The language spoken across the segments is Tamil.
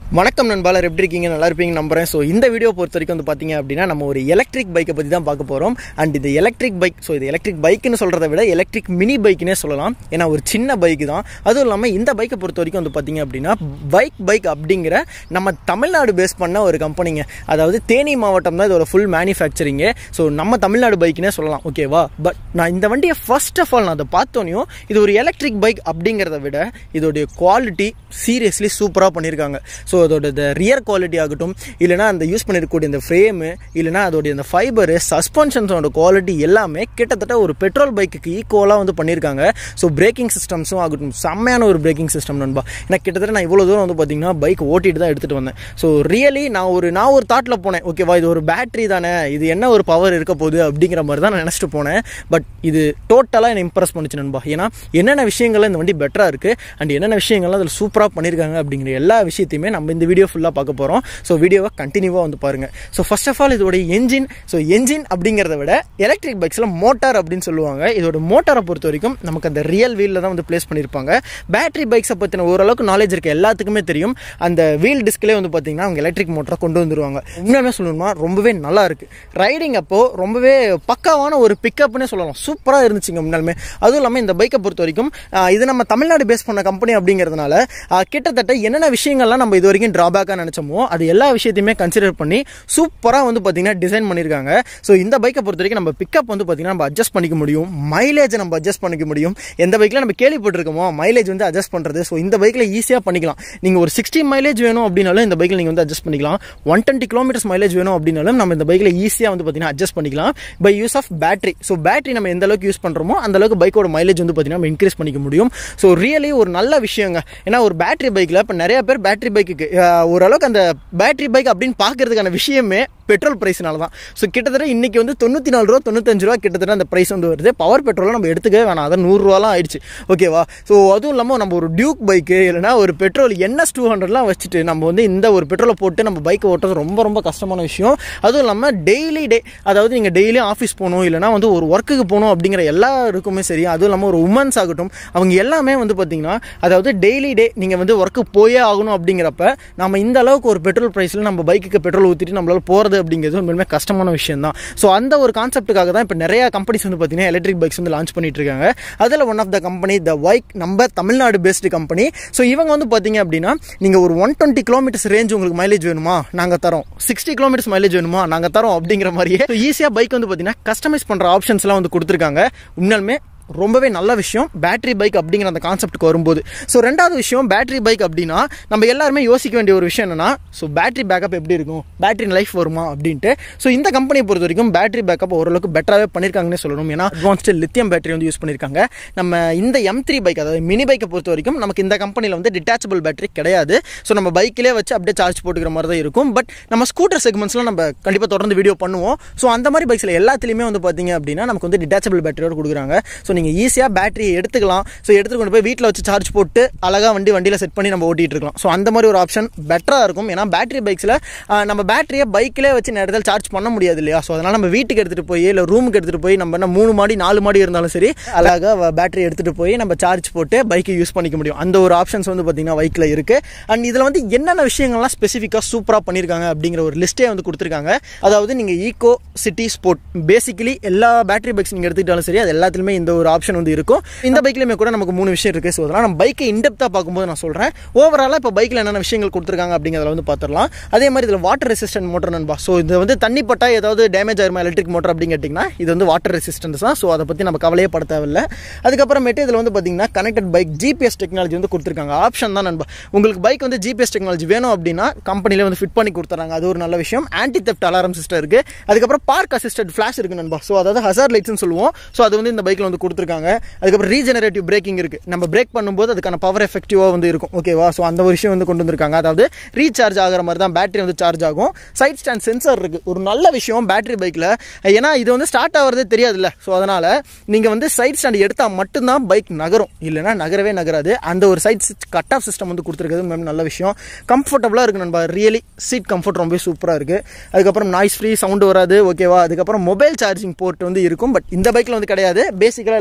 வணக்கம் நண்பாளர் எப்படி இருக்கீங்க நல்லா இருப்பீங்க நம்புறேன் ஸோ இந்த வீடியோ பொறுத்த வரைக்கும் வந்து பார்த்தீங்க அப்படின்னா நம்ம ஒரு எலக்ட்ரிக் பைக்கை பற்றி தான் பார்க்க போகிறோம் அண்ட் இது எலக்ட்ரிக் பைக் ஸோ இது எலக்ட்ரிக் பைக்குன்னு சொல்கிறத விட எலக்ட்ரிக் மினி பைக்குனே சொல்லலாம் ஏன்னா ஒரு சின்ன பைக் தான் அதுவும் இல்லாமல் இந்த பைக்கை பொறுத்த வரைக்கும் வந்து பார்த்தீங்க அப்படின்னா பைக் பைக் அப்படிங்கிற நம்ம தமிழ்நாடு பேஸ் பண்ண ஒரு கம்பெனிங்க அதாவது தேனி மாவட்டம் தான் இதோட ஃபுல் மேனுஃபேக்சரிங்கு ஸோ நம்ம தமிழ்நாடு பைக்குனே சொல்லலாம் ஓகேவா பட் நான் இந்த வண்டியை ஃபர்ஸ்ட் ஆஃப் ஆல் நான் அதை பார்த்தோனையும் இது ஒரு எலக்ட்ரிக் பைக் அப்படிங்கிறத விட இதோடைய குவாலிட்டி சீரியஸ்லி சூப்பராக பண்ணியிருக்காங்க ஸோ அதோட ரியர் குவாலிட்டி ஆகட்டும் இல்லைனா அந்த யூஸ் பண்ணிருக்கக்கூடிய இந்த ஃப்ரேமு இல்லைனா அதோடைய அந்த ஃபைபரு சஸ்பென்ஷன்ஸோட குவாலிட்டி எல்லாமே கிட்டத்தட்ட ஒரு பெட்ரோல் பைக்குக்கு ஈக்குவலாக வந்து பண்ணியிருக்காங்க ஸோ பிரேக்கிங் சிஸ்டம்ஸும் ஆகட்டும் செம்மையான ஒரு பிரேக்கிங் சிஸ்டம் நண்பா ஏன்னா கிட்டத்தட்ட நான் இவ்வளோ தூரம் வந்து பார்த்தீங்கன்னா பைக் ஓட்டிட்டு தான் எடுத்துகிட்டு வந்தேன் ஸோ ரியலி நான் ஒரு நான் ஒரு தாட்டில் போனேன் ஓகேவா இது ஒரு பேட்டரி தானே இது என்ன ஒரு பவர் இருக்க போகுது அப்படிங்கிற மாதிரி தான் நான் நினச்சிட்டு போனேன் பட் இது டோட்டலாக என்னை இம்ப்ரெஸ் பண்ணுச்சு நண்பா ஏன்னா என்னென்ன விஷயங்கள்ல இந்த வண்டி பெட்டராக இருக்குது அண்ட் என்னென்ன விஷயங்கள்லாம் அதில் சூப்பராக பண்ணியிருக்காங்க அப்படிங்கிற எல்லா விஷயத்தையுமே நம்ம இந்த வீடியோ ஃபுல்லாக பார்க்க போகிறோம் ஸோ வீடியோவை கண்டினியூவாக வந்து பாருங்கள் ஸோ ஃபர்ஸ்ட் ஆஃப் ஆல் இதோட என்ஜின் ஸோ என்ஜின் அப்படிங்கிறத விட எலக்ட்ரிக் பைக்ஸில் மோட்டார் அப்படின்னு சொல்லுவாங்க இதோட மோட்டாரை பொறுத்த வரைக்கும் நமக்கு அந்த ரியல் வீலில் தான் வந்து ப்ளேஸ் பண்ணியிருப்பாங்க பேட்டரி பைக்ஸை பற்றின ஓரளவுக்கு நாலேஜ் இருக்க எல்லாத்துக்குமே தெரியும் அந்த வீல் டிஸ்க்லேயே வந்து பார்த்தீங்கன்னா அவங்க எலக்ட்ரிக் மோட்டரை கொண்டு வந்துருவாங்க உண்மையுமே சொல்லணும்னா ரொம்பவே நல்லா இருக்குது ரைடிங் அப்போ ரொம்பவே பக்காவான ஒரு பிக்கப்னே சொல்லலாம் சூப்பராக இருந்துச்சுங்க முன்னாலுமே அதுவும் இல்லாமல் இந்த பைக்கை பொறுத்த வரைக்கும் ஆஹ், இது நம்ம தமிழ்நாடு பேஸ் பண்ண கம்பெனி அப்படிங்கிறதுனால ஆஹ், கிட்டத்தட்ட என்னென்ன விஷயங்கள்லாம் நம்ம இது வரைக்கும் ட்ராபேக்காக நினச்சோமோ அது எல்லா விஷயத்தையுமே கன்சிடர் பண்ணி சூப்பராக வந்து பார்த்தீங்கன்னா டிசைன் பண்ணியிருக்காங்க ஸோ இந்த பைக்கை பொறுத்த வரைக்கும் நம்ம பிக்கப் வந்து பார்த்தீங்கன்னா நம்ம அட்ஜஸ்ட் பண்ணிக்க முடியும் மைலேஜை நம்ம அட்ஜஸ்ட் பண்ணிக்க முடியும் எந்த பைக்கில் நம்ம கேள்விப்பட்டிருக்கோமோ மைலேஜ் வந்து அட்ஜஸ்ட் பண்ணுறது ஸோ இந்த பைக்கில் ஈஸியாக பண்ணிக்கலாம் நீங்கள் ஒரு சிக்ஸ்டி மைலேஜ் வேணும் அப்படின்னாலும் இந்த பைக்கில் நீங்கள் வந்து அட்ஜஸ்ட் பண்ணிக்கலாம் ஒன் டுவெண்ட்டி கிலோமீட்டர்ஸ் மைலேஜ் வேணும் அப்படின்னாலும் நம்ம இந்த பைக்கில் ஈஸியாக வந்து பார்த்தீங்கன்னா அட்ஜஸ்ட் பண்ணிக்கலாம் by use of battery so battery நம்ம எந்த அளவுக்கு யூஸ் பண்ணுறோமோ அந்த அளவுக்கு பைக்கோட மைலேஜ் வந்து பார்த்தீங்கன்னா நம்ம இன்க்ரீஸ் பண்ணிக்க முடியும் ஸோ ரியலி ஒரு நல்ல விஷயங்க ஏன்னா ஒரு பேட்டரி பைக்கில் இப்போ நிறைய பேர் பேட்டரி பைக்குக்கு ஓரளவுக்கு அந்த பேட்டரி பைக் அப்படின்னு பார்க்கறதுக்கான விஷயமே பெட்ரோல் ப்ரைஸ்னால தான் ஸோ கிட்டத்தட்ட இன்னைக்கு வந்து தொண்ணூற்றி நாலு ரூபா தொண்ணூத்தஞ்சு ரூபா கிட்டத்தட்ட அந்த ப்ரைஸ் வந்து வருது பவர் பெட்ரோலை நம்ம எடுத்துக்கவே வேணாம் அதான் நூறுரூவாலாம் ஆயிடுச்சு ஓகேவா ஸோ அதுவும் இல்லாமல் நம்ம ஒரு டியூக் பைக்கு இல்லைனா ஒரு பெட்ரோல் என்எஸ் டூ ஹண்ட்ரட்லாம் வச்சுட்டு நம்ம வந்து இந்த ஒரு பெட்ரோலை போட்டு நம்ம பைக்கை ஓட்டுறது ரொம்ப ரொம்ப கஷ்டமான விஷயம் அதுவும் இல்லாமல் டெய்லி டே அதாவது நீங்கள் டெய்லியும் ஆஃபீஸ் போகணும் இல்லைனா வந்து ஒரு ஒர்க்குக்கு போகணும் அப்படிங்கிற எல்லாருக்குமே சரி அதுவும் இல்லாமல் ஒரு உமன்ஸ் ஆகட்டும் அவங்க எல்லாமே வந்து பார்த்தீங்கன்னா அதாவது டெய்லி டே நீங்கள் வந்து ஒர்க்கு போயே ஆகணும் அப்படிங்கிறப்ப நம்ம இந்த அளவுக்கு ஒரு பெட்ரோல் ப்ரைஸில் நம்ம பைக்குக்கு பெட்ரோல் ஊற்றிட்டு நம்மளால போகிறது அப்படிங்கிறது உண்மையுமே கஷ்டமான விஷயம் தான் ஸோ அந்த ஒரு கான்செப்ட்டுக்காக தான் இப்போ நிறைய கம்பெனிஸ் வந்து பார்த்தீங்கன்னா எலக்ட்ரிக் பைக்ஸ் வந்து லான்ச் பண்ணிட்டு இருக்காங்க அதில் one of the company the bike நம்ம தமிழ்நாடு பேஸ்டு கம்பெனி ஸோ இவங்க வந்து பார்த்தீங்க அப்படின்னா நீங்கள் ஒரு ஒன் டுவெண்ட்டி கிலோமீட்டர்ஸ் ரேஞ்ச் உங்களுக்கு மைலேஜ் வேணுமா நாங்கள் தரோம் சிக்ஸ்டி கிலோமீட்டர்ஸ் மைலேஜ் வேணுமா நாங்கள் தரோம் அப்படிங்கிற மாதிரியே ஈஸியாக பைக் வந்து பார்த்தீங்கன்னா கஸ்டமைஸ் பண்ணுற ஆப்ஷன்ஸ்லாம் வந்து கொடுத்துருக்காங்க உண்மையாலுமே ரொம்பவே நல்ல விஷயம் பேட்டரி பைக் அப்படிங்கிற அந்த கான்செப்ட்டுக்கு வரும்போது ஸோ ரெண்டாவது விஷயம் பேட்டரி பைக் அப்படின்னா நம்ம எல்லாருமே யோசிக்க வேண்டிய ஒரு விஷயம் என்னன்னா ஸோ பேட்டரி பேக்கப் எப்படி இருக்கும் பேட்டரி லைஃப் வருமா அப்படின்ட்டு ஸோ இந்த கம்பெனியை பொறுத்த வரைக்கும் பேட்டரி பேக்கப் ஓரளவுக்கு பெட்டராகவே பண்ணியிருக்காங்கன்னு சொல்லணும் ஏன்னா அட்வான்ஸ்டு லித்தியம் பேட்டரி வந்து யூஸ் பண்ணியிருக்காங்க நம்ம இந்த எம் த்ரீ பைக் அதாவது மினி பைக்கை பொறுத்த வரைக்கும் நமக்கு இந்த கம்பெனியில் வந்து டிட்டாச்சபிள் பேட்டரி கிடையாது ஸோ நம்ம பைக்கிலே வச்சு அப்படியே சார்ஜ் போட்டுக்கிற மாதிரி தான் இருக்கும் பட் நம்ம ஸ்கூட்டர் செக்மெண்ட்ஸ்லாம் நம்ம கண்டிப்பாக தொடர்ந்து வீடியோ பண்ணுவோம் ஸோ அந்த மாதிரி பைக்ஸில் எல்லாத்துலேயுமே வந்து பார்த்தீங்க அப்படின்னா நமக்கு வந்து டிட்டாச்சபிள் பேட்டரியோட கொடுக்குறாங்க ஸோ நீங்கள் ஈஸியாக பேட்டரியை எடுத்துக்கலாம் ஸோ எடுத்துட்டு கொண்டு போய் வீட்டில் வச்சு சார்ஜ் போட்டு அழகாக வண்டி வண்டியில் செட் பண்ணி நம்ம ஓட்டிட்டு இருக்கலாம் ஸோ அந்த மாதிரி ஒரு ஆப்ஷன் பெட்டராக இருக்கும் ஏன்னா பேட்டரி பைக்ஸில் நம்ம பேட்டரியை பைக்கிலே வச்சு நேரத்தில் சார்ஜ் பண்ண முடியாது இல்லையா ஸோ அதனால் நம்ம வீட்டுக்கு எடுத்துகிட்டு போய் இல்லை ரூமுக்கு எடுத்துகிட்டு போய் நம்ம என்ன மூணு மாடி நாலு மாடி இருந்தாலும் சரி அழகாக பேட்டரி எடுத்துகிட்டு போய் நம்ம சார்ஜ் போட்டு பைக்கை யூஸ் பண்ணிக்க முடியும் அந்த ஒரு ஆப்ஷன்ஸ் வந்து பார்த்தீங்கன்னா பைக்கில் இருக்குது அண்ட் இதில் வந்து என்னென்ன விஷயங்கள்லாம் ஸ்பெசிஃபிக்காக சூப்பராக பண்ணியிருக்காங்க அப்படிங்கிற ஒரு லிஸ்ட்டே வந்து கொடுத்துருக்காங்க அதாவது நீங்கள் ஈகோ சிட்டி ஸ்போர்ட் பேசிக்கலி எல்லா பேட்டரி பைக்ஸ் நீங்கள் எடுத்துக்கிட்டாலும் சரி அது எல்லாத்துலேயுமே இந்த ஒரு ஆப்ஷன் வந்து இருக்கும் இந்த பைக்லையுமே கூட நமக்கு மூணு விஷயம் இருக்குது ஸோ அதெல்லாம் நம்ம பைக்கை இன்டெப்த்தாக பார்க்கும்போது நான் சொல்கிறேன் ஓவராலாக இப்போ பைக்கில் என்னென்ன விஷயங்கள் கொடுத்துருக்காங்க அப்படிங்கிறத வந்து பார்த்துடலாம் அதே மாதிரி இதில் வாட்டர் ரெசிஸ்டன்ட் மோட்டர் நண்பா ஸோ இது வந்து தண்ணி பட்டா ஏதாவது டேமேஜ் ஆயிருமா எலக்ட்ரிக் மோட்டர் அப்படின்னு கேட்டிங்கன்னா இது வந்து வாட்டர் ரெசிஸ்டன்ஸ் தான் ஸோ அதை பற்றி நம்ம கவலையே பட தேவையில்ல அதுக்கப்புறமேட்டு இதில் வந்து பார்த்தீங்கன்னா கனெக்டட் பைக் ஜிபிஎஸ் டெக்னாலஜி வந்து கொடுத்துருக்காங்க ஆப்ஷன் தான் நண்பா உங்களுக்கு பைக் வந்து ஜிபிஎஸ் டெக்னாலஜி வேணும் அப்படின்னா கம்பெனிலே வந்து ஃபிட் பண்ணி கொடுத்துறாங்க அது ஒரு நல்ல விஷயம் ஆன்டி தெஃப்ட் அலாரம் சிஸ்டம் இருக்குது அதுக்கப்புறம் பார்க் அசிஸ்டட் ஃப்ளாஷ் இருக்குது நண்பா ஸோ அதாவது ஹசார் லைட்ஸ்னு சொல்லுவோம் ஸோ அது வந்து இந்த பைக்கில் வந்து கொடுத்துருக்காங்க அதுக்கப்புறம் ரீஜெனரேட்டிவ் பிரேக்கிங் இருக்குது நம்ம பிரேக் பண்ணும்போது அதுக்கான பவர் எஃபெக்டிவாக வந்து இருக்கும் ஓகேவா ஸோ அந்த ஒரு விஷயம் வந்து கொண்டு வந்திருக்காங்க அதாவது ரீசார்ஜ் ஆகிற மாதிரி தான் பேட்டரி வந்து சார்ஜ் ஆகும் சைட் ஸ்டாண்ட் சென்சார் இருக்குது ஒரு நல்ல விஷயம் பேட்டரி பைக்கில் ஏன்னா இது வந்து ஸ்டார்ட் ஆகிறதே தெரியாதுல்ல ஸோ அதனால் நீங்கள் வந்து சைட் ஸ்டாண்ட் எடுத்தால் மட்டும்தான் பைக் நகரும் இல்லைன்னா நகரவே நகராது அந்த ஒரு சைட் கட் ஆஃப் சிஸ்டம் வந்து கொடுத்துருக்குது மேம் நல்ல விஷயம் கம்ஃபர்டபுளாக இருக்குது நண்பா ரியலி சீட் கம்ஃபர்ட் ரொம்ப சூப்பராக இருக்குது அதுக்கப்புறம் நாய்ஸ் ஃப்ரீ சவுண்டு வராது ஓகேவா அதுக்கப்புறம் மொபைல் சார்ஜிங் போர்ட் வந்து இருக்கும் பட் இந்த பைக்கில் வந்து கிடையாது பேசிக்கலாக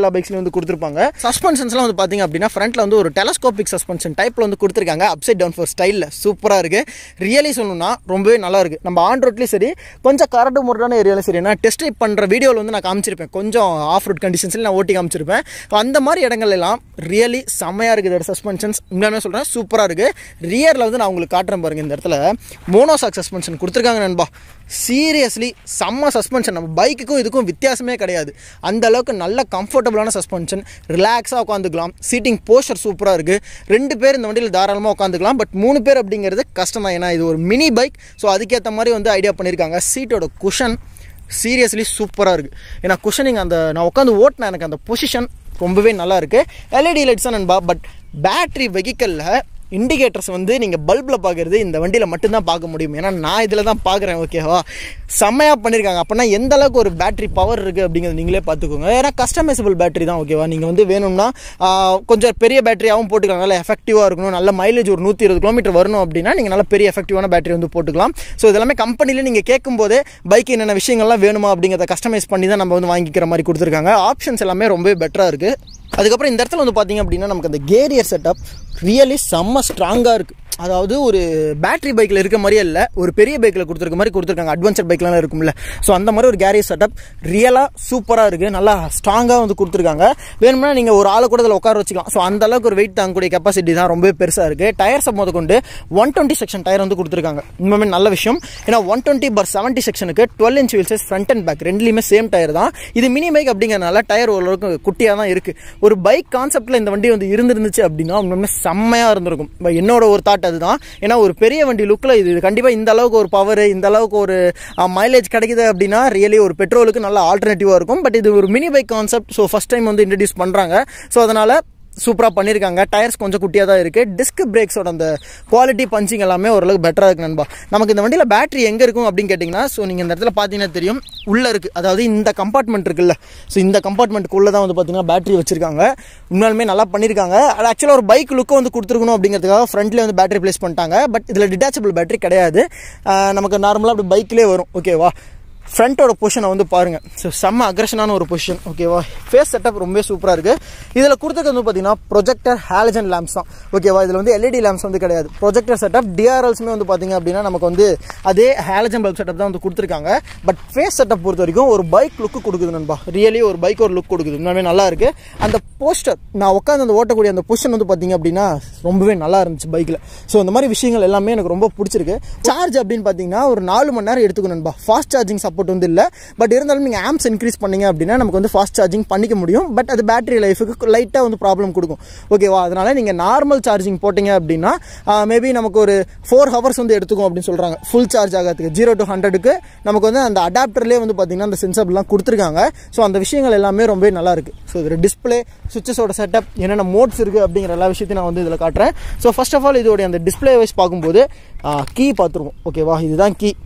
எல்லா பைக்ஸ்லையும் வந்து கொடுத்துருப்பாங்க சஸ்பென்ஷன்ஸ்லாம் வந்து பார்த்தீங்க அப்படின்னா ஃப்ரண்ட்டில் வந்து ஒரு டெலஸ்கோபிக் சஸ்பென்ஷன் டைப்பில் வந்து கொடுத்துருக்காங்க அப்சைட் டவுன் ஃபோர் ஸ்டைலில் சூப்பராக இருக்குது ரியலி சொல்லணும்னா ரொம்பவே நல்லா இருக்குது நம்ம ஆன் ரோட்லேயும் சரி கொஞ்சம் கரடு முரடான ஏரியாலும் சரி நான் டெஸ்ட் ட்ரைவ் பண்ணுற வீடியோவில் வந்து நான் காமிச்சிருப்பேன் கொஞ்சம் ஆஃப் ரோட் கண்டிஷன்ஸில் நான் ஓட்டி காமிச்சிருப்பேன் So, அந்த மாதிரி இடங்கள் எல்லாம் ரியலி செம்மையாக இருக்குது இதோட சஸ்பென்ஷன்ஸ் உண்மையான சொல்கிறேன் சூப்பராக இருக்குது ரியரில் வந்து நான் உங்களுக்கு காட்டுறேன் பாருங்க இந்த இடத்துல மோனோசாக் சஸ்பென்ஷன் கொடுத்துருக்காங்க நண்பா சீரியஸ்லி செம்ம சஸ்பென்ஷன் நம்ம பைக்குக்கும் இதுக்கும் வித்தியாசமே கிடையாது அந்த அளவுக்கு நல்ல கம்ஃபர்டபுளான சஸ்பென்ஷன் ரிலாக்ஸாக உட்காந்துக்கலாம் சீட்டிங் போஸ்டர் சூப்பராக இருக்குது ரெண்டு பேர் இந்த வண்டியில் தாராளமாக உட்காந்துக்கலாம் பட் மூணு பேர் அப்படிங்கிறது கஷ்டம் தான் ஏன்னா இது ஒரு மினி பைக் ஸோ அதுக்கேற்ற மாதிரி வந்து ஐடியா பண்ணியிருக்காங்க சீட்டோட குஷன் சீரியஸ்லி சூப்பராக இருக்குது ஏன்னா குஷனிங் அந்த நான் உட்காந்து ஓட்டினேன் எனக்கு அந்த பொசிஷன் ரொம்பவே நல்லா இருக்குது எல்இடி லைட்ஸ் தான் நண்பா பட் பேட்ரி வெஹிக்கலில் இண்டிகேட்டர்ஸ் வந்து நீங்கள் பல்பில் பார்க்குறது இந்த வண்டியில் மட்டும்தான் பார்க்க முடியும் ஏன்னா நான் இதில் தான் பார்க்குறேன் ஓகேவா செம்மையாக பண்ணியிருக்காங்க அப்படின்னா எந்த அளவுக்கு ஒரு பேட்டரி பவர் இருக்குது அப்படிங்கிறது நீங்களே பார்த்துக்கோங்க ஏன்னா கஸ்டமைசபிள் பேட்டரி தான் ஓகேவா நீங்கள் வந்து வேணும்னா ஆஹ், கொஞ்சம் பெரிய பேட்டரியாகவும் போட்டுக்கலாம் நல்ல எஃபெக்டிவாக இருக்கணும் நல்ல மைலேஜ் ஒரு நூற்றி இருபது கிலோமீட்டர் வரணும் அப்படின்னா நீங்கள் நல்ல பெரிய எஃபெக்டிவான பேட்டரி வந்து போட்டுக்கலாம் ஸோ இதெல்லாமே கம்பெனியில் நீங்கள் கேட்கும்போதே பைக் என்னென்ன விஷயங்கள்லாம் வேணுமா அப்படிங்கிறத கஸ்டமைஸ் பண்ணி தான் நம்ம வந்து வாங்கிக்கிற மாதிரி கொடுத்துருக்காங்க ஆப்ஷன்ஸ் எல்லாமே ரொம்பவே பெட்டராக இருக்குது அதுக்கப்புறம் இந்த இடத்துல வந்து பார்த்தீங்க அப்படின்னா நமக்கு அந்த கேரியர் செட்டப் ரியலி செம்ம ஸ்ட்ராங்காக இருக்குது அதாவது ஒரு பேட்டரி பைக்கில் இருக்க மாதிரியே இல்லை ஒரு பெரிய பைக்கில் கொடுத்துருக்க மாதிரி கொடுத்துருக்காங்க அட்வென்ச்சர் பைக்லாம் இருக்கும்ல ஸோ அந்த மாதிரி ஒரு கேரியர் செட்டப் ரியலாக சூப்பராக இருக்குது நல்லா ஸ்ட்ராங்காக வந்து கொடுத்துருக்காங்க வேணும்னா நீங்கள் ஒரு ஆளை கூட இதில் உட்கார வச்சுக்கலாம் ஸோ அந்த அளவுக்கு ஒரு வெயிட் தாங்கக்கூடிய கெப்பாசிட்டி தான் ரொம்பவே பெருசாக இருக்குது டயர்ஸை முத கொண்டு ஒன் டுவெண்ட்டி செக்ஷன் டயர் வந்து கொடுத்துருக்காங்க இன்னுமே நல்ல விஷயம் ஏன்னா ஒன் டுவெண்ட்டி பர் செவன்ட்டி செக்ஷனுக்கு twelve inch wheels front and back ரெண்டுலேயுமே சேம் டயர் தான் இது மினி பைக் அப்படிங்கிறனால டயர் ஓரளவுக்கு குட்டியாக தான் இருக்குது ஒரு பைக் கான்செப்ட்டில் இந்த வண்டி வந்து இருந்திருந்துச்சு அப்படின்னா உண்மையுமே செம்மையாக இருந்திருக்கும் இப்ப என்னோட ஒரு தாட் அதுதான் ஏன்னா ஒரு பெரிய வண்டி லுக்கில் இது கண்டிப்பாக இந்த அளவுக்கு ஒரு பவர் இந்த அளவுக்கு ஒரு மைலேஜ் கிடைக்குது அப்படின்னா ரியலி ஒரு பெட்ரோலுக்கு நல்ல ஆல்டர்னேட்டிவாக இருக்கும் பட் இது ஒரு mini bike concept so first time வந்து இன்ட்ரடியூஸ் பண்ணுறாங்க ஸோ அதனால் சூப்பராக பண்ணியிருக்காங்க டயர்ஸ் கொஞ்சம் குட்டியாக தான் இருக்குது டிஸ்க் பிரேக்ஸோட அந்த குவாலிட்டி பஞ்சிங் எல்லாமே ஓரளவுக்கு பெட்டராக இருக்கு நண்பா நமக்கு இந்த வண்டியில் பேட்டரி எங்கே இருக்கும் அப்படின்னு கேட்டிங்கன்னா ஸோ நீங்கள் இந்த இடத்துல பார்த்தீங்கன்னா தெரியும் உள்ளே இருக்குது அதாவது இந்த கம்பார்ட்மெண்ட் இருக்குல்ல ஸோ இந்த கம்பார்ட்மெண்ட்டுக்குள்ளே தான் வந்து பார்த்தீங்கன்னா பேட்டரி வச்சிருக்காங்க உண்மையாலுமே நல்லா பண்ணியிருக்காங்க அது ஆக்சுவலாக ஒரு பைக் லுக்கை வந்து கொடுத்துருக்கணும் அப்படிங்கிறதுக்காக ஃப்ரண்ட்லேயே வந்து பேட்டரி ப்ளேஸ் பண்ணிட்டாங்க பட் இதில் டிட்டாச்சபிள் பேட்டரி கிடையாது ஆஹ் நமக்கு நார்மலாக அப்படி பைக்லேயே வரும் ஓகேவா ஃப்ரண்ட்டோட பொசிஷனை வந்து பாருங்கள் ஸோ செம்ம அக்ரஷனான ஒரு பொசிஷன் ஓகேவா ஃபேஸ் செட்டப் ரொம்பவே சூப்பராக இருக்குது இதில் கொடுத்தது வந்து பார்த்தீங்கன்னா ப்ரொஜெக்டர் ஹாலஜன் லேம்ப்ஸ் தான் ஓகேவா இதில் வந்து எல்இடி லேம்ப்ஸ் வந்து கிடையாது ப்ரொஜெக்டர் செட்டப் டிஆர்எல்ஸுமே வந்து பார்த்தீங்க அப்படின்னா நமக்கு வந்து அதே ஹாலஜன் பல்ப் செட்டப் தான் வந்து கொடுத்துருக்காங்க பட் ஃபேஸ் செட்டப் பொறுத்த வரைக்கும் ஒரு பைக் லுக்கு கொடுக்குது நண்பா ரியலி ஒரு பைக் ஒரு லுக் கொடுக்குது உண்மையுமே நல்லா இருக்குது அந்த போஸ்டர் நான் உட்காந்து அந்த ஓட்டக்கூடிய அந்த பொசிஷன் வந்து பார்த்தீங்க அப்படின்னா ரொம்பவே நல்லா இருந்துச்சு பைக்கில் ஸோ இந்த மாதிரி விஷயங்கள் எல்லாமே எனக்கு ரொம்ப பிடிச்சிருக்கு சார்ஜ் அப்படின்னு பார்த்தீங்கன்னா ஒரு நாலு மணி நேரம் எடுத்துக்கணும் நண்பா ஃபாஸ்ட் சார்ஜிங் சப்போர்ட் வந்து இல்லை பட் இருந்தாலும் நீங்கள் ஆம்ஸ் இன்க்ரீஸ் பண்ணீங்க அப்படின்னா நமக்கு வந்து ஃபாஸ்ட் சார்ஜிங் பண்ணிக்க முடியும் பட் அது பேட்டரி லைஃபுக்கு லைட்டாக வந்து ப்ராப்ளம் கொடுக்கும் ஓகேவா அதனால நீங்கள் நார்மல் சார்ஜிங் போட்டிங்க அப்படின்னா மேபி நமக்கு ஒரு ஃபோர் ஹவர்ஸ் வந்து எடுத்துக்கும் அப்படின்னு சொல்கிறாங்க ஃபுல் சார்ஜ் ஆகிறதுக்கு ஜீரோ டு ஹண்ட்ரடுக்கு நமக்கு வந்து அந்த அடாப்டர்லேயே வந்து பார்த்தீங்கன்னா அந்த சென்சார்லாம் கொடுத்துருக்காங்க ஸோ அந்த விஷயங்கள் எல்லாமே ரொம்பவே நல்லா இருக்கு ஸோ இதில் டிஸ்பிளே சுவிச்சஸோட செட்டப் என்னென்ன மோட்ஸ் இருக்குது அப்படிங்கிற எல்லா விஷயத்தையும் நான் வந்து இதில் காட்டுறேன் ஸோ ஃபர்ஸ்ட் ஆஃப் ஆல் இதோடைய அந்த டிஸ்பிளே வைஸ் பார்க்கும்போது கீ பார்த்துருவோம் ஓகேவா இதுதான் கீ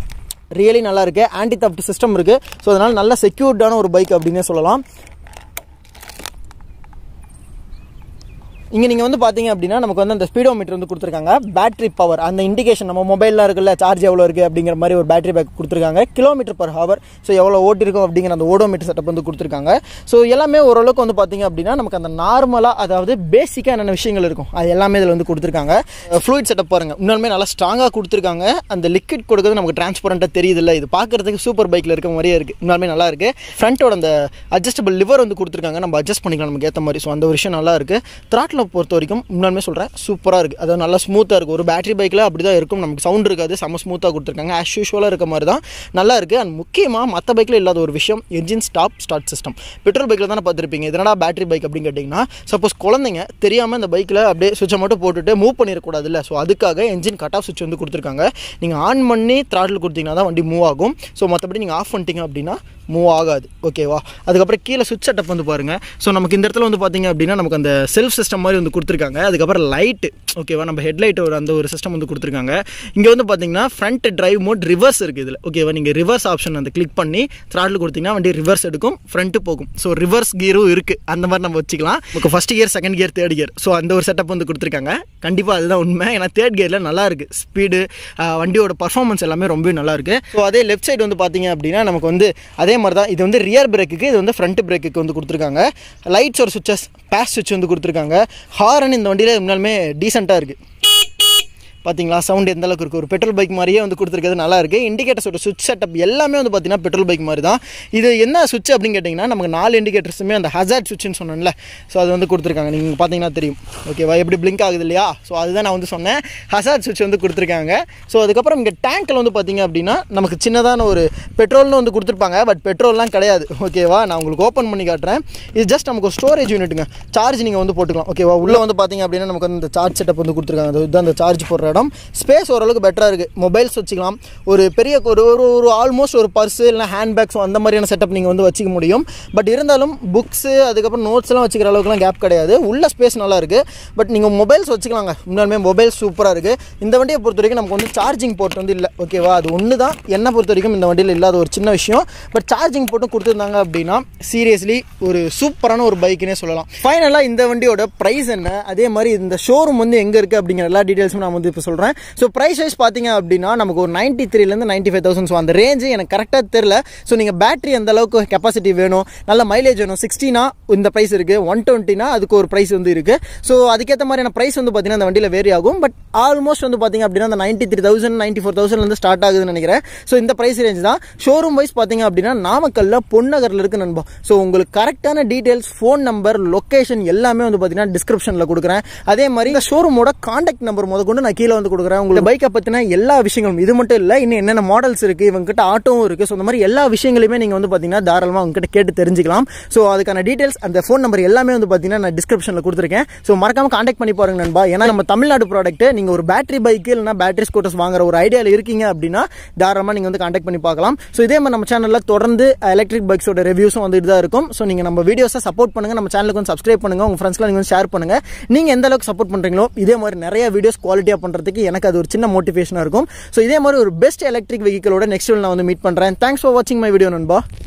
ரியலி நல்லா இருக்கு ஆன்டி தப்ட் சிஸ்டம் இருக்கு ஸோ அதனால நல்ல செக்யூர்டான ஒரு பைக் அப்படின்னே சொல்லலாம் இங்கே நீங்கள் வந்து பார்த்தீங்க அப்படின்னா நமக்கு வந்து அந்த ஸ்பீடோமீட்டர் வந்து கொடுத்துருக்காங்க பேட்டரி பவர் அந்த இண்டிகேஷன் நம்ம மொபைலில் இருக்குல்ல சார்ஜ் எவ்வளோ இருக்குது அப்படிங்கிற மாதிரி ஒரு பேட்டரி பேக் கொடுத்துருக்காங்க கிலோமீட்டர் பர் ஹவர் ஸோ எவ்வளோ ஓட்டிருக்கும் அப்படிங்கிற அந்த ஓடோமீட்டர் செட்டப் வந்து கொடுத்துருக்காங்க ஸோ எல்லாமே ஓரளவுக்கு வந்து பார்த்தீங்க அப்படின்னா நமக்கு அந்த நார்மலாக அதாவது பேசிக்காக என்னென்ன விஷயங்கள் இருக்கும் அது எல்லாமே இதில் வந்து கொடுத்துருக்காங்க ஃப்ளூயிட் செட்டப் பாருங்கள் இன்னுமே நல்லா ஸ்ட்ராங்காக கொடுத்துருக்காங்க அந்த லிக்விட் கொடுக்குறது நமக்கு டிரான்ஸ்பரண்ட்டாக தெரியுதுல்ல இது பார்க்குறதுக்கு சூப்பர் பைக்கில் இருக்க மாதிரியே இருக்குது இன்னுமே நல்லா இருக்குது ஃப்ரண்ட்டோட அந்த அட்ஜஸ்டபிள் லிவர் வந்து கொடுத்துருக்காங்க நம்ம அட்ஜஸ்ட் பண்ணிக்கலாம் நமக்கு ஏற்ற மாதிரி ஸோ அந்த ஒரு விஷயம் நல்லா இருக்குது த்ராட்டில் பொறுத்த வரைக்கும் உண்மையுமே சொல்கிறேன் சூப்பராக இருக்குது அதாவது நல்லா ஸ்மூத்தாக இருக்குது ஒரு பேட்டரி பைக்கில் அப்படி தான் இருக்கும் நமக்கு சவுண்ட் இருக்காது செம்ம ஸ்மூத்தாக கொடுத்துருக்காங்க ஆஸ் யூஷுவலாக இருக்க மாதிரி தான் நல்லா இருக்குது அண்ட் முக்கியமாக மற்ற பைக்கில் இல்லாத ஒரு விஷயம் engine stop start system petrol பைக்கில் தானே பார்த்துருப்பீங்க இதனடா பேட்டரி பைக் அப்படின்னு கேட்டிங்கன்னா சப்போஸ் குழந்தைங்க தெரியாமல் இந்த பைக்கில் அப்படியே சுவிட்சை மட்டும் போட்டுட்டு மூவ் பண்ணிடக்கூடாதுல்ல ஸோ அதுக்காக என்ஜின் கட் ஆஃப் சுவிட்ச் வந்து கொடுத்துருக்காங்க நீங்கள் ஆன் பண்ணி த்ராட்டில் கொடுத்தீங்கன்னா தான் வண்டி மூவ் ஆகும் ஸோ மற்றபடி நீங்கள் ஆஃப் பண்ணிட்டீங்க அப்படின்னா மூவ் ஆகாது ஓகேவா அதுக்கப்புறம் கீழே சுவிட்ச் செட்டப் வந்து பாருங்கள் ஸோ நமக்கு இந்த இடத்துல வந்து பார்த்தீங்க அப்படின்னா நமக்கு அந்த செல்ஃப் சிஸ்டம் மாதிரி வந்து கொடுத்துருக்காங்க அதுக்கப்புறம் லைட்டு ஓகேவா நம்ம ஹெட்லைட் ஒரு அந்த ஒரு சிஸ்டம் வந்து கொடுத்துருக்காங்க இங்கே வந்து பார்த்தீங்கன்னா ஃப்ரண்ட் டிரைவ் மோட் ரிவர்ஸ் இருக்குது இதில் ஓகேவா நீங்கள் ரிவர்ஸ் ஆப்ஷன் அந்த கிளிக் பண்ணி த்ராட்டில் கொடுத்தீங்கன்னா வண்டி ரிவர்ஸ் எடுக்கும் ஃப்ரண்ட்டு போகும் ஸோ ரிவர்ஸ் கியரும் இருக்குது அந்த மாதிரி நம்ம வச்சுக்கலாம் நமக்கு first gear second gear third gear so அந்த ஒரு செட்டப் வந்து கொடுத்துருக்காங்க கண்டிப்பாக அதுதான் உண்மை ஏன்னா தேர்ட் கியரில் நல்லா இருக்குது ஸ்பீடு வண்டியோட பர்ஃபார்மன்ஸ் எல்லாமே ரொம்ப நல்லா இருக்குது ஸோ அதே லெஃப்ட் சைடு வந்து பார்த்தீங்க அப்படின்னா நமக்கு வந்து அதே அதே மாதிரி தான் இது வந்து ரியர் பிரேக்குக்கு இது வந்து ஃப்ரண்ட் பிரேக்குக்கு வந்து கொடுத்துருக்காங்க லைட்ஸ் ஒரு சுவிச்சஸ் பேஸ் சுவிட்ச் வந்து கொடுத்துருக்காங்க ஹாரன் இந்த வண்டியில் முன்னாலுமே டீசெண்டாக இருக்குது பார்த்தீங்களா சவுண்ட் எந்த அளவுக்கு இருக்குது ஒரு பெட்ரோல் பைக் மாதிரியே வந்து கொடுத்துருக்கிறது நல்லா இருக்குது இண்டிகேட்டர்ஸோட சுவிட்ச் செட்டப் எல்லாமே வந்து பார்த்தீங்கன்னா பெட்ரோல் பைக் மாதிரி தான் இது என்ன சுவிட்ச் அப்படின்னு கேட்டிங்கன்னா நமக்கு நாலு இண்டிகேட்டர்ஸுமே அந்த ஹசார்ட் சுவிட்ச்னு சொன்னேன்ல ஸோ அது வந்து கொடுத்துருக்காங்க நீங்கள் பார்த்தீங்கன்னா தெரியும் ஓகேவா எப்படி பிளிங்க் ஆகுது இல்லையா ஸோ அதுதான் நான் வந்து சொன்னேன் ஹசார்ட் சுவிட்ச் வந்து கொடுத்துருக்காங்க ஸோ அதுக்கப்புறம் இங்கே டேங்க்கில் வந்து பார்த்தீங்க அப்படின்னா நமக்கு சின்னதான ஒரு பெட்ரோல்னு வந்து கொடுத்துருப்பாங்க பட் பெட்ரோல்லாம் கிடையாது ஓகேவா நான் உங்களுக்கு ஓப்பன் பண்ணி காட்டுறேன் இது ஜஸ்ட் நமக்கு ஒரு ஸ்டோரேஜ் யூனிட்டுங்க சார்ஜ் நீங்கள் வந்து போட்டுக்கலாம் ஓகேவா உள்ளே வந்து பார்த்தீங்க அப்படின்னா நமக்கு வந்து இந்த சார்ஜ் செட்டப் வந்து கொடுத்துருக்காங்க அது இதுதான் அந்த சார்ஜ் போடுற இடம் ஸ்பேஸ் ஓரளவுக்கு பெட்டராக இருக்குது மொபைல்ஸ் வச்சுக்கலாம் ஒரு பெரிய ஒரு ஒரு ஒரு ஆல்மோஸ்ட் ஒரு பர்ஸு இல்லைனா ஹேண்ட்பேக்ஸ் அந்த மாதிரியான செட்டப் நீங்கள் வந்து வச்சுக்க முடியும் பட் இருந்தாலும் புக்ஸு அதுக்கப்புறம் நோட்ஸ்லாம் வச்சுக்கிற அளவுக்குலாம் கேப் கிடையாது உள்ள ஸ்பேஸ் நல்லா இருக்குது பட் நீங்கள் மொபைல்ஸ் வச்சுக்கலாங்க முன்னாலுமே மொபைல் சூப்பராக இருக்குது இந்த வண்டியை பொறுத்த வரைக்கும் நமக்கு வந்து சார்ஜிங் போர்ட் வந்து இல்லை ஓகேவா அது ஒன்று தான் என்னை பொறுத்த வரைக்கும் இந்த வண்டியில் இல்லாத ஒரு சின்ன விஷயம் பட் சார்ஜிங் போட்டும் கொடுத்துருந்தாங்க அப்படின்னா சீரியஸ்லி ஒரு சூப்பரான ஒரு பைக்குனே சொல்லலாம் ஃபைனலாக இந்த வண்டியோட ப்ரைஸ் என்ன அதே மாதிரி இந்த ஷோரூம் வந்து எங்கே இருக்குது அப்படிங்கிற எல்லா டீட்டெயில்ஸும் நான் வந்து இப்போ சொல்கிறேன் ஸோ ப்ரைஸ் வைஸ் பார்த்தீங்க அப்படின்னா நமக்கு ஒரு நைன்ட்டி த்ரீலேருந்து நைன்ட்டி ஃபைவ் தௌசண்ட் ஸோ அந்த ரேஞ்சு எனக்கு கரெக்டாக தெரில ஸோ நீங்கள் பேட்டரி எந்த அளவுக்கு கெப்பாசிட்டி வேணும் நல்ல மைலேஜ் வேணும் சிக்ஸ்டினா இந்த ப்ரைஸ் இருக்குது ஒன் டுவெண்ட்டினா அதுக்கு ஒரு ப்ரைஸ் வந்து இருக்குது ஸோ அதுக்கேற்ற மாதிரியான ப்ரைஸ் வந்து பார்த்தீங்கன்னா அந்த வண்டியில் வேரி ஆகும் பட் ஆல்மோஸ்ட் வந்து பார்த்தீங்க அப்படின்னா அந்த ninety three thousand ninety four தௌசண்ட்லேருந்து ஸ்டார்ட் ஆகுதுன்னு நினைக்கிறேன் ஸோ இந்த ப்ரைஸ் ரேஞ்ச் தான் ஷோரூம் வைஸ் பார்த்தீங்க அப்படின்னா நாமக்கல்ல பொன்னகரில் இருக்கு நண்பா ஸோ உங்களுக்கு கரெக்டான டீட்டெயில்ஸ் ஃபோன் நம்பர் லொக்கேஷன் எல்லாமே வந்து பார்த்தீங்கன்னா டிஸ்கிரிப்ஷனில் கொடுக்குறேன் அதே மாதிரி இந்த ஷோரூமோட காண்டாக்ட் நம்பர் முத கொண்டு நான் கீழே வந்து கொடுக்குறேன் உங்களுக்கு பைக்கை பற்றின எல்லா விஷயங்களும் இது மட்டும் இல்லை இன்னும் என்னென்ன மாடல்ஸ் இருக்குது இவங்ககிட்ட ஆட்டோவும் இருக்குது ஸோ இந்த மாதிரி எல்லா விஷயங்களையுமே நீங்கள் வந்து பார்த்தீங்கன்னா தாராளமாக உங்ககிட்ட கேட்டு தெரிஞ்சுக்கலாம் ஸோ அதுக்கான டீட்டெயில்ஸ் அந்த ஃபோன் நம்பர் எல்லாமே வந்து பார்த்தீங்கன்னா நான் டிஸ்கிரிப்ஷனில் கொடுத்துருக்கேன் ஸோ மறக்காம காண்டாக்ட் பண்ணி பாருங்க நண்பா ஏன்னா நம்ம தமிழ்நாடு ப்ராடக்ட் நீங்கள் ஒரு பேட்டரி பைக்கு இல்லைனா பேட்டரி ஸ்கூட்டர்ஸ் வாங்குற ஒரு ஐடியாவில் இருக்கீங்க அப்படின்னா தாராளமாக நீங்கள் வந்து காண்டாக்ட் பண்ணி பார்க்கலாம் ஸோ இதே மாதிரி நம்ம சேனலில் தொடர்ந்து எலக்ட்ரிக் பைக்ஸோட ரிவ்யூஸும் வந்துட்டு தான் இருக்கும் ஸோ நீங்கள் நம்ம வீடியோஸை சப்போர்ட் பண்ணுங்கள் நம்ம சேனலுக்கு வந்து சப்ஸ்கிரைப் பண்ணுங்கள் உங்கள் ஃப்ரெண்ட்ஸ்லாம் நீங்கள் ஷேர் பண்ணுங்கள் நீங்கள் எந்த அளவுக்கு சப்போர்ட் பண்ணுறீங்களோ இதே மாதிரி நிறைய வீடியோஸ் குவாலிட்டியாக பண்ணுறதுக்கு எனக்கு அது ஒரு சின்ன மோட்டிவேஷனாக இருக்கும் ஸோ இதே மாதிரி ஒரு பெஸ்ட் எலக்ட்ரிக் வெஹிக்கிளோட நெக்ஸ்ட் நான் வந்து மீட் பண்ணுறேன் தேங்க்ஸ் ஃபார் வாட்சிங் மை வீடியோ நண்பா